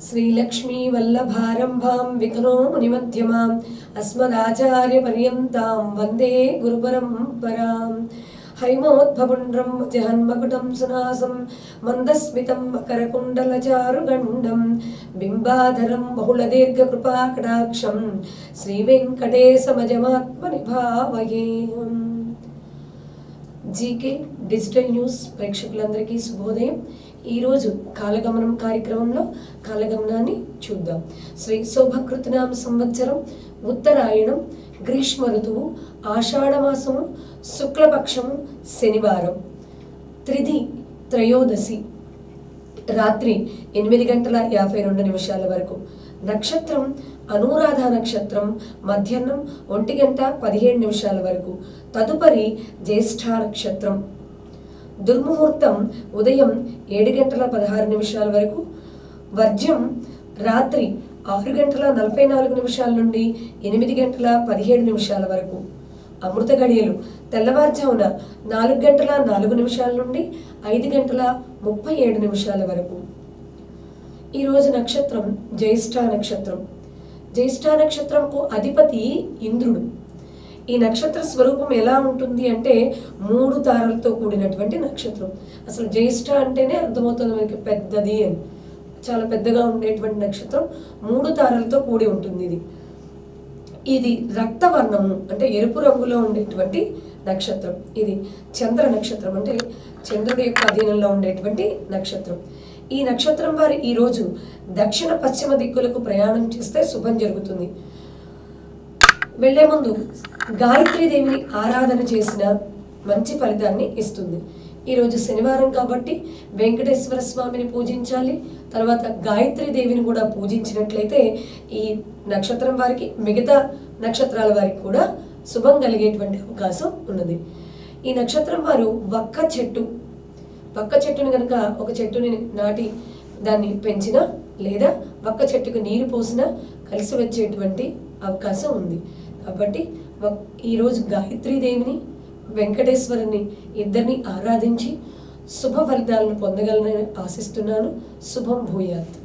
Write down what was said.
శ్రీలక్ష్మీవల్లభారంభాం విఘ్నో మునిమధ్యమాం అస్మదాచార్యపర్యంతాం వందే గురుపరంపరాం హైమోద్భపుండ్రం జహన్మకుటం సునాసం మందస్మితం మకరకుండలచారుగండం బింబాధరం బహుళదీర్ఘకృపాకటాక్షం శ్రీవెంకటేశమజమాత్మని భావయేహం జీకే డిజిటల్ న్యూస్ ప్రేక్షకులందరికీ శుభోదయం ఈరోజు కాలగమనం కార్యక్రమంలో కాలగమనాన్ని చూద్దాం శ్రీ శోభకృతనామ సంవత్సరం ఉత్తరాయణం గ్రీష్మ ఋతువు ఆషాఢమాసము శుక్లపక్షము శనివారం త్రిది త్రయోదశి రాత్రి ఎనిమిది గంటల యాభై రెండు నిమిషాల వరకు నక్షత్రం అనురాధ నక్షత్రం మధ్యాహ్నం ఒంటి గంట పదిహేడు నిమిషాల వరకు తదుపరి జ్యేష్ఠ నక్షత్రం దుర్ముహూర్తం ఉదయం ఏడు గంటల పదహారు నిమిషాల వరకు వర్జ్యం రాత్రి ఆరు గంటల నలభై నాలుగు నిమిషాల నుండి ఎనిమిది గంటల పదిహేడు నిమిషాల వరకు అమృత గడియలు తెల్లవారుజామున నాలుగు గంటల నాలుగు నిమిషాల నుండి ఐదు గంటల ముప్పై ఏడు నిమిషాల వరకు ఈరోజు నక్షత్రం జ్యేష్ఠ నక్షత్రం జ్యేష్ఠ నక్షత్రంకు అధిపతి ఇంద్రుడు ఈ నక్షత్ర స్వరూపం ఎలా ఉంటుంది అంటే మూడు తారలతో కూడినటువంటి నక్షత్రం అసలు జ్యేష్ఠ అంటేనే అర్థమవుతుంది మనకి పెద్దది అని చాలా పెద్దగా ఉండేటువంటి నక్షత్రం మూడు తారలతో కూడి ఉంటుంది ఇది ఇది రక్తవర్ణము అంటే ఎరుపు రంగులో ఉండేటువంటి నక్షత్రం ఇది చంద్ర నక్షత్రం అంటే చంద్రుడి యొక్క అధీనంలో ఉండేటువంటి నక్షత్రం ఈ నక్షత్రం వారు ఈరోజు దక్షిణ పశ్చిమ దిక్కులకు ప్రయాణం చేస్తే శుభం జరుగుతుంది వెళ్లే ముందు గాయత్రీదేవిని ఆరాధన చేసిన మంచి ఫలితాన్ని ఇస్తుంది ఈరోజు శనివారం కాబట్టి వెంకటేశ్వర స్వామిని పూజించాలి తర్వాత గాయత్రి దేవిని కూడా పూజించినట్లయితే ఈ నక్షత్రం వారికి మిగతా నక్షత్రాల వారికి కూడా శుభం కలిగేటువంటి అవకాశం ఉన్నది ఈ నక్షత్రం వారు వక్క చెట్టు వక్క చెట్టుని కనుక ఒక చెట్టుని నాటి దాన్ని పెంచినా లేదా వక్క చెట్టుకు నీరు పోసినా కలిసి వచ్చేటువంటి అవకాశం ఉంది కాబట్టి వక్- ఈరోజు గాయత్రీదేవిని వెంకటేశ్వరుని ఇద్దరిని ఆరాధించి శుభ ఫలితాలను పొందగలనని ఆశిస్తున్నాను శుభం భూయాత్